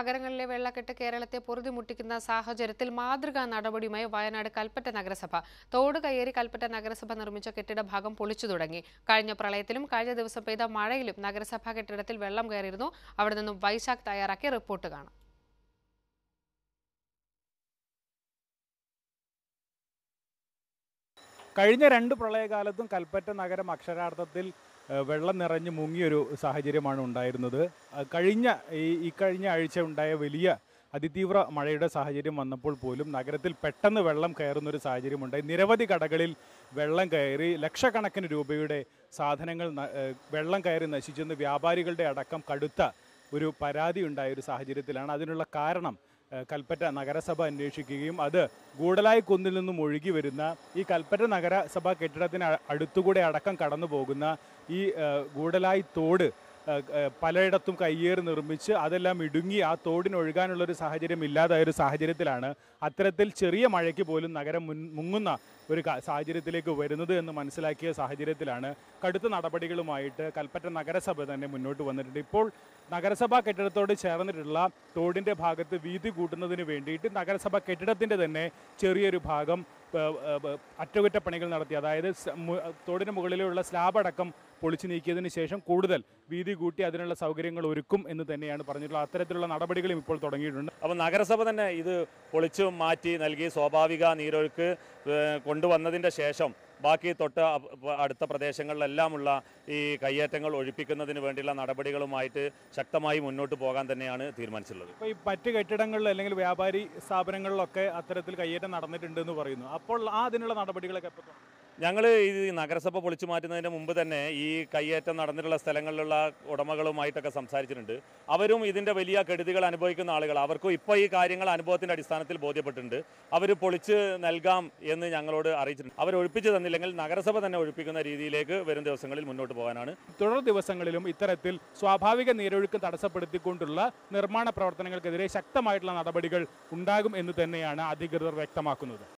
നഗരങ്ങളിലെ വെള്ളക്കെട്ട് കേരളത്തെ പൊറുതിമുട്ടിക്കുന്ന സാഹചര്യത്തിൽ മാതൃകാ നടപടിയുമായി വയനാട് കൽപ്പറ്റ നഗരസഭ തോട് കയ്യേറി കൽപ്പറ്റ നഗരസഭ നിർമ്മിച്ച കെട്ടിട ഭാഗം പൊളിച്ചു തുടങ്ങി കഴിഞ്ഞ പ്രളയത്തിലും കഴിഞ്ഞ ദിവസം പെയ്ത മഴയിലും നഗരസഭാ കെട്ടിടത്തിൽ വെള്ളം കയറിയിരുന്നു അവിടെ നിന്നും വൈശാഖ് തയ്യാറാക്കിയ റിപ്പോർട്ട് കാണാം കഴിഞ്ഞ രണ്ട് പ്രളയകാലത്തും കൽപ്പറ്റ നഗരം അക്ഷരാർത്ഥത്തിൽ ഏഹ്, വെള്ളം നിറഞ്ഞ് മുങ്ങിയൊരു സാഹചര്യമാണ് ഉണ്ടായിരുന്നത് അഹ് കഴിഞ്ഞ ഈ ഈ കഴിഞ്ഞ ആഴ്ച ഉണ്ടായ വലിയ അതിതീവ്ര മഴയുടെ സാഹചര്യം വന്നപ്പോൾ പോലും നഗരത്തിൽ പെട്ടെന്ന് വെള്ളം കയറുന്ന ഒരു സാഹചര്യമുണ്ടായി നിരവധി കടകളിൽ വെള്ളം കയറി ലക്ഷക്കണക്കിന് രൂപയുടെ സാധനങ്ങൾ ന- ഏഹ്, വെള്ളം കയറി നശിച്ചെന്ന് വ്യാപാരികളുടെ അടക്കം കടുത്ത ഒരു പരാതി ഉണ്ടായ ഒരു സാഹചര്യത്തിലാണ് അതിനുള്ള കാരണം ഏഹ്, കൽപ്പറ്റ നഗരസഭ അന്വേഷിക്കുകയും അത് ഗൂഡലായി കുന്നിൽ നിന്നും ഒഴുകി വരുന്ന ഈ കൽപ്പറ്റ നഗരസഭ കെട്ടിടത്തിന് അ- അടുത്തുകൂടെ അടക്കം കടന്നു പോകുന്ന ഈ ഏഹ്, ഗൂഡലായി തോട് ഏഹ്, ഏഹ്, പലയിടത്തും കയ്യേറി നിർമ്മിച്ച് അതെല്ലാം ഇടുങ്ങി ആ തോടിന് ഒഴുകാനുള്ള ഒരു സാഹചര്യം ഇല്ലാതായ ഒരു സാഹചര്യത്തിലാണ് അത്തരത്തിൽ ചെറിയ മഴയ്ക്ക് പോലും നഗരം മുൻ മുങ്ങുന്ന ഒരു ക- സാഹചര്യത്തിലേക്ക് വരുന്നത് എന്ന് മനസ്സിലാക്കിയ സാഹചര്യത്തിലാണ് കടുത്ത നടപടികളുമായിട്ട് കൽപ്പറ്റ നഗരസഭ തന്നെ മുന്നോട്ട് വന്നിട്ടുണ്ട് ഇപ്പോൾ നഗരസഭാ കെട്ടിടത്തോട് ചേർന്നിട്ടുള്ള തോടിൻ്റെ ഭാഗത്ത് വീതി കൂട്ടുന്നതിന് വേണ്ടിയിട്ട് നഗരസഭ കെട്ടിടത്തിൻ്റെ തന്നെ ചെറിയൊരു ഭാഗം ഏഹ്, ഏഹ്, അറ്റകുറ്റപ്പണികൾ നടത്തി അതായത് സ- മു- തോടിന് മുകളിലുള്ള സ്ലാബ് അടക്കം പൊളിച്ചു നീക്കിയതിന് ശേഷം കൂടുതൽ വീതി കൂട്ടി അതിനുള്ള സൗകര്യങ്ങൾ ഒരുക്കും എന്ന് തന്നെയാണ് പറഞ്ഞിട്ടുള്ളത് അത്തരത്തിലുള്ള നടപടികളും ഇപ്പോൾ തുടങ്ങിയിട്ടുണ്ട് അപ്പോൾ നഗരസഭ തന്നെ ഇത് പൊളിച്ചു മാറ്റി നൽകി സ്വാഭാവിക നീരൊഴുക്ക് ഏഹ്, കൊണ്ടുവന്നതിൻ്റെ ശേഷം ബാക്കി തൊട്ട് അപ് അടുത്ത പ്രദേശങ്ങളിലെല്ലാമുള്ള ഈ കയ്യേറ്റങ്ങൾ ഒഴിപ്പിക്കുന്നതിന് വേണ്ടിയുള്ള നടപടികളുമായിട്ട് ശക്തമായി മുന്നോട്ട് പോകാൻ തന്നെയാണ് തീരുമാനിച്ചിട്ടുള്ളത് ഇപ്പോൾ ഈ മറ്റ് കെട്ടിടങ്ങളിൽ അല്ലെങ്കിൽ വ്യാപാരി സ്ഥാപനങ്ങളിലൊക്കെ അത്തരത്തിൽ കയ്യേറ്റം നടന്നിട്ടുണ്ട് എന്ന് പറയുന്നു അപ്പോൾ ആ അതിനുള്ള നടപടികളൊക്കെ എപ്പോൾ തുടങ്ങും? ഞങ്ങൾ ഈ നഗരസഭ പൊളിച്ചു മാറ്റുന്നതിന് മുമ്പ് തന്നെ ഈ കയ്യേറ്റം നടന്നിട്ടുള്ള സ്ഥലങ്ങളിലുള്ള ഉടമകളുമായിട്ടൊക്കെ സംസാരിച്ചിട്ടുണ്ട് അവരും ഇതിൻ്റെ വലിയ കെടുതികൾ അനുഭവിക്കുന്ന ആളുകൾ അവർക്കും ഇപ്പോൾ ഈ കാര്യങ്ങൾ അനുഭവത്തിൻ്റെ അടിസ്ഥാനത്തിൽ ബോധ്യപ്പെട്ടിട്ടുണ്ട് അവർ പൊളിച്ച് നൽകാം എന്ന് ഞങ്ങളോട് അറിയിച്ചിട്ടുണ്ട് അവർ ഒഴിപ്പിച്ചു തന്നില്ലെങ്കിൽ നഗരസഭ തന്നെ ഒഴിപ്പിക്കുന്ന രീതിയിലേക്ക് വരും ദിവസങ്ങളിൽ മുന്നോട്ട് പോകാനാണ് തുടർ ദിവസങ്ങളിലും ഇത്തരത്തിൽ സ്വാഭാവിക നീരൊഴുക്ക് തടസ്സപ്പെടുത്തിക്കൊണ്ടുള്ള നിർമ്മാണ പ്രവർത്തനങ്ങൾക്കെതിരെ ശക്തമായിട്ടുള്ള നടപടികൾ ഉണ്ടാകും എന്ന് തന്നെയാണ് അധികൃതർ വ്യക്തമാക്കുന്നത്